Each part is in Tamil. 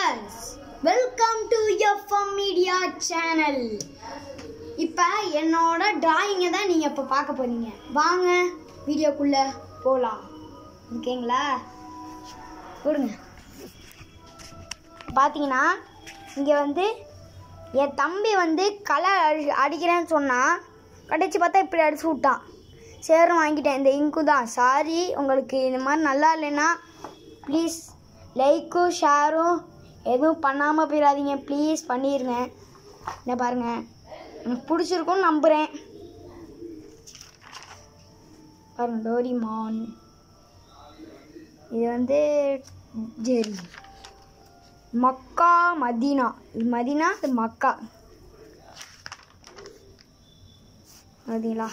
Viewers welcome to FM media channel இப்போ என்னோட டிராயிங்கை தான் நீங்கள் இப்போ பார்க்க போறீங்க வாங்க வீடியோக்குள்ளே போகலாம் ஓகேங்களா கொடுங்க பார்த்தீங்கன்னா இங்கே வந்து என் தம்பி வந்து களை அடி அடிக்கிறேன்னு சொன்னான் கடைச்சி பார்த்தா இப்படி அடிச்சு விட்டான் சேரும் வாங்கிட்டேன் இந்த இங்கு தான் சாரி உங்களுக்கு இந்த மாதிரி நல்லா இல்லைன்னா ப்ளீஸ் லைக்கும் ஷேரும் எதுவும் பண்ணாமல் போயிடாதீங்க ப்ளீஸ் பண்ணிடுங்க என்ன பாருங்கள் எனக்கு பிடிச்சிருக்கும்னு நம்புகிறேன் பாருங்க டோரிமான் இது வந்து ஜெரி மக்கா மதீனா இது மதீனா இது மக்கா மதீனா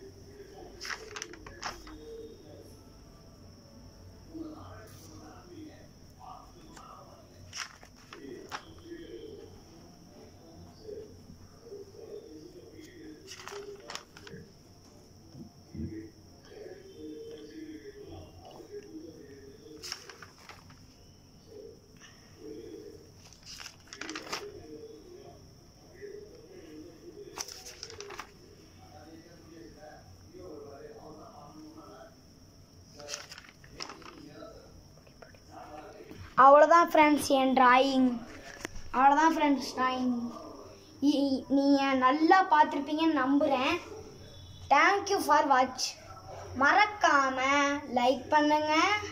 அவ்வளோதான் ஃப்ரெண்ட்ஸ் என் டிராயிங் அவ்வளோதான் ஃப்ரெண்ட்ஸ் டிராயிங் நீங்கள் நல்லா பார்த்துருப்பீங்கன்னு நம்புகிறேன் தேங்க்யூ ஃபார் வாட்ச் மறக்காமல் லைக் பண்ணுங்க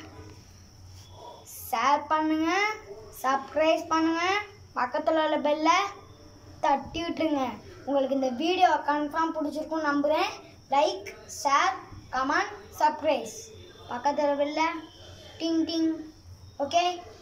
ஷேர் பண்ணுங்க சப்ஸ்கிரைப் பண்ணுங்க பக்கத்தில் உள்ள பெல்லை தட்டி விட்டுருங்க உங்களுக்கு இந்த வீடியோ கன்ஃபார்ம் பிடிச்சிருக்கும்னு நம்புகிறேன் லைக் ஷேர் கமெண்ட் சப்ஸ்கிரைப் பக்கத்தில் பெல்ல டிங் டிங் Okay?